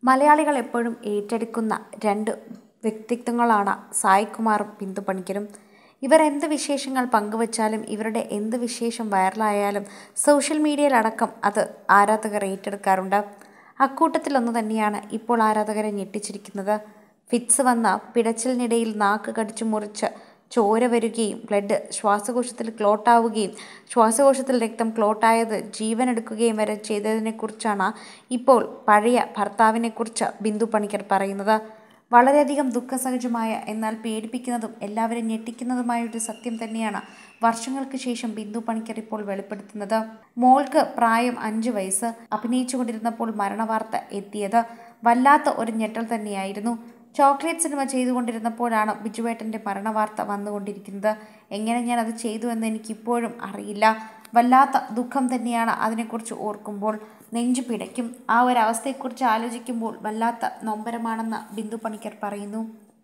മലയാളികൾ എപ്പോഴും ഏറ്റെടുക്കുന്ന രണ്ട് വ്യക്തിത്വങ്ങളാണ് സായികുമാറും ബിന്ദു പണിക്കരും ഇവർ എന്ത് വിശേഷങ്ങൾ പങ്കുവച്ചാലും ഇവരുടെ എന്ത് വിശേഷം വൈറലായാലും സോഷ്യൽ മീഡിയയിലടക്കം അത് ആരാധകർ ഏറ്റെടുക്കാറുണ്ട് അക്കൂട്ടത്തിലൊന്നു തന്നെയാണ് ഇപ്പോൾ ആരാധകരെ ഞെട്ടിച്ചിരിക്കുന്നത് ഫിറ്റ്സ് വന്ന പിടച്ചിലിനിടയിൽ നാക്ക് കടിച്ചു മുറിച്ച് ചോര വരികയും ബ്ലഡ് ശ്വാസകോശത്തിൽ ക്ലോട്ടാവുകയും ശ്വാസകോശത്തിൽ രക്തം ക്ലോട്ടായത് ജീവനെടുക്കുകയും വരെ ചെയ്തതിനെക്കുറിച്ചാണ് ഇപ്പോൾ പഴയ ഭർത്താവിനെക്കുറിച്ച് ബിന്ദു പണിക്കർ പറയുന്നത് വളരെയധികം ദുഃഖസഹജമായ എന്നാൽ പേടിപ്പിക്കുന്നതും എല്ലാവരെയും ഞെട്ടിക്കുന്നതുമായ ഒരു സത്യം തന്നെയാണ് വർഷങ്ങൾക്ക് ശേഷം ബിന്ദു പണിക്കർ ഇപ്പോൾ വെളിപ്പെടുത്തുന്നത് മോൾക്ക് പ്രായം അഞ്ച് വയസ്സ് അഭിനയിച്ചുകൊണ്ടിരുന്നപ്പോൾ മരണവാർത്ത എത്തിയത് വല്ലാത്ത ഒരു ഞെട്ടൽ തന്നെയായിരുന്നു ചോക്ലേറ്റ് സിനിമ ചെയ്തുകൊണ്ടിരുന്നപ്പോഴാണ് ബിജുവേട്ടൻ്റെ മരണവാർത്ത വന്നുകൊണ്ടിരിക്കുന്നത് എങ്ങനെ ഞാൻ അത് ചെയ്തു എന്ന് എനിക്കിപ്പോഴും അറിയില്ല വല്ലാത്ത ദുഃഖം തന്നെയാണ് അതിനെക്കുറിച്ച് ഓർക്കുമ്പോൾ നെഞ്ചു പിടയ്ക്കും ആ ഒരു അവസ്ഥയെക്കുറിച്ച് ആലോചിക്കുമ്പോൾ വല്ലാത്ത നൊമ്പരമാണെന്ന് ബിന്ദു പണിക്കർ പറയുന്നു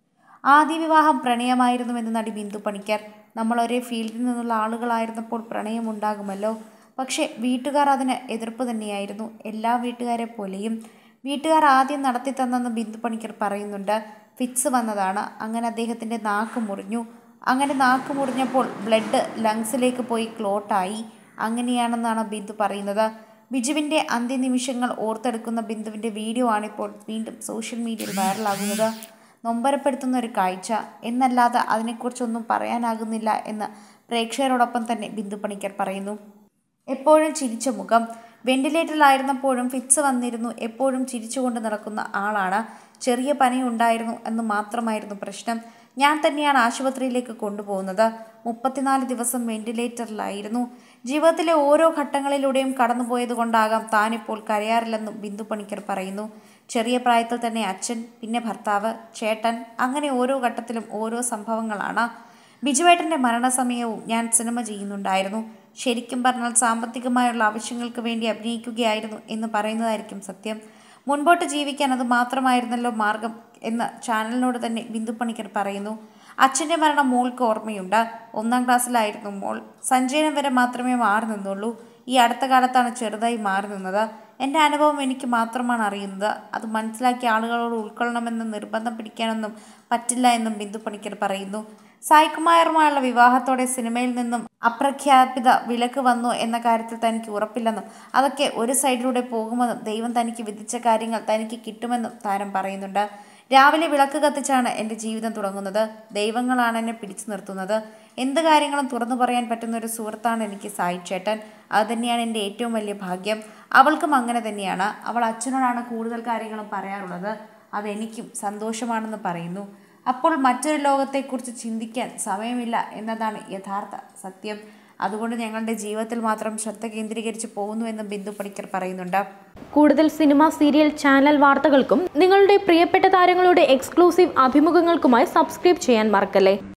ആദ്യ വിവാഹം പ്രണയമായിരുന്നുവെന്ന് നടി ബിന്ദു പണിക്കർ നമ്മൾ ഒരേ ഫീൽഡിൽ നിന്നുള്ള ആളുകളായിരുന്നപ്പോൾ പ്രണയമുണ്ടാകുമല്ലോ പക്ഷേ വീട്ടുകാർ അതിന് എതിർപ്പ് തന്നെയായിരുന്നു എല്ലാ വീട്ടുകാരെ പോലെയും വീട്ടുകാർ ആദ്യം നടത്തി തന്നെന്ന് ബിന്ദു പണിക്കർ പറയുന്നുണ്ട് ഫിറ്റ്സ് വന്നതാണ് അങ്ങനെ അദ്ദേഹത്തിൻ്റെ നാക്ക് മുറിഞ്ഞു അങ്ങനെ നാക്ക് മുറിഞ്ഞപ്പോൾ ബ്ലഡ് ലങ്സിലേക്ക് പോയി ക്ലോട്ടായി അങ്ങനെയാണെന്നാണ് ബിന്ദു പറയുന്നത് ബിജുവിൻ്റെ അന്ത്യനിമിഷങ്ങൾ ഓർത്തെടുക്കുന്ന ബിന്ദുവിൻ്റെ വീഡിയോ ആണിപ്പോൾ വീണ്ടും സോഷ്യൽ മീഡിയയിൽ വൈറലാകുന്നത് നൊമ്പരപ്പെടുത്തുന്ന ഒരു കാഴ്ച എന്നല്ലാതെ അതിനെക്കുറിച്ചൊന്നും പറയാനാകുന്നില്ല എന്ന് പ്രേക്ഷകരോടൊപ്പം തന്നെ ബിന്ദു പണിക്കർ പറയുന്നു എപ്പോഴും ചിരിച്ച മുഖം വെന്റിലേറ്ററിലായിരുന്നപ്പോഴും ഫിറ്റ്സ് വന്നിരുന്നു എപ്പോഴും ചിരിച്ചുകൊണ്ട് നടക്കുന്ന ആളാണ് ചെറിയ പനി ഉണ്ടായിരുന്നു എന്ന് മാത്രമായിരുന്നു പ്രശ്നം ഞാൻ തന്നെയാണ് ആശുപത്രിയിലേക്ക് കൊണ്ടുപോകുന്നത് മുപ്പത്തിനാല് ദിവസം വെന്റിലേറ്ററിലായിരുന്നു ജീവിതത്തിലെ ഓരോ ഘട്ടങ്ങളിലൂടെയും കടന്നുപോയത് കൊണ്ടാകാം താനിപ്പോൾ കരയാറില്ലെന്നും ബിന്ദു പണിക്കർ പറയുന്നു ചെറിയ പ്രായത്തിൽ തന്നെ അച്ഛൻ പിന്നെ ഭർത്താവ് ചേട്ടൻ അങ്ങനെ ഓരോ ഘട്ടത്തിലും ഓരോ സംഭവങ്ങളാണ് ബിജുവേട്ടൻ്റെ മരണസമയവും ഞാൻ സിനിമ ചെയ്യുന്നുണ്ടായിരുന്നു ശരിക്കും പറഞ്ഞാൽ സാമ്പത്തികമായുള്ള ആവശ്യങ്ങൾക്ക് വേണ്ടി അഭിനയിക്കുകയായിരുന്നു എന്ന് പറയുന്നതായിരിക്കും സത്യം മുൻപോട്ട് ജീവിക്കാൻ അത് മാത്രമായിരുന്നല്ലോ മാർഗം എന്ന് ചാനലിനോട് തന്നെ ബിന്ദു പണിക്കർ പറയുന്നു അച്ഛൻ്റെ മരണം മോൾക്ക് ഓർമ്മയുണ്ട് ഒന്നാം ക്ലാസ്സിലായിരുന്നു മോൾ സഞ്ചയനം വരെ മാത്രമേ മാറി നിന്നുള്ളൂ ഈ അടുത്ത കാലത്താണ് ചെറുതായി മാറി നിന്നത് എൻ്റെ അനുഭവം എനിക്ക് മാത്രമാണ് അറിയുന്നത് അത് മനസ്സിലാക്കിയ ആളുകളോട് ഉൾക്കൊള്ളണമെന്ന് നിർബന്ധം പിടിക്കാനൊന്നും പറ്റില്ല എന്നും ബിന്ദു പണിക്കർ പറയുന്നു സായികുമാറുമായുള്ള വിവാഹത്തോടെ സിനിമയിൽ നിന്നും അപ്രഖ്യാപിത വിലക്ക് വന്നു എന്ന കാര്യത്തിൽ തനിക്ക് ഉറപ്പില്ലെന്നും അതൊക്കെ ഒരു സൈഡിലൂടെ പോകുമെന്നും ദൈവം തനിക്ക് വിധിച്ച കാര്യങ്ങൾ തനിക്ക് കിട്ടുമെന്നും താരം പറയുന്നുണ്ട് രാവിലെ വിളക്ക് കത്തിച്ചാണ് എൻ്റെ ജീവിതം തുടങ്ങുന്നത് ദൈവങ്ങളാണ് എന്നെ പിടിച്ചു നിർത്തുന്നത് എന്ത് കാര്യങ്ങളും തുറന്നു പറയാൻ പറ്റുന്ന ഒരു സുഹൃത്താണ് എനിക്ക് സായി ചേട്ടൻ അത് തന്നെയാണ് എൻ്റെ ഏറ്റവും വലിയ ഭാഗ്യം അവൾക്കും അങ്ങനെ തന്നെയാണ് അവൾ അച്ഛനോടാണ് കൂടുതൽ കാര്യങ്ങളും പറയാറുള്ളത് അതെനിക്കും സന്തോഷമാണെന്ന് പറയുന്നു അപ്പോൾ മറ്റൊരു ലോകത്തെക്കുറിച്ച് ചിന്തിക്കാൻ സമയമില്ല എന്നതാണ് യഥാർത്ഥ സത്യം അതുകൊണ്ട് ഞങ്ങളുടെ ജീവിതത്തിൽ മാത്രം ശ്രദ്ധ കേന്ദ്രീകരിച്ച് പോകുന്നു എന്നും ബിന്ദു പണിക്കർ പറയുന്നുണ്ട് കൂടുതൽ സിനിമ സീരിയൽ ചാനൽ വാർത്തകൾക്കും നിങ്ങളുടെ പ്രിയപ്പെട്ട താരങ്ങളുടെ എക്സ്ക്ലൂസീവ് അഭിമുഖങ്ങൾക്കുമായി സബ്സ്ക്രൈബ് ചെയ്യാൻ മറക്കല്ലേ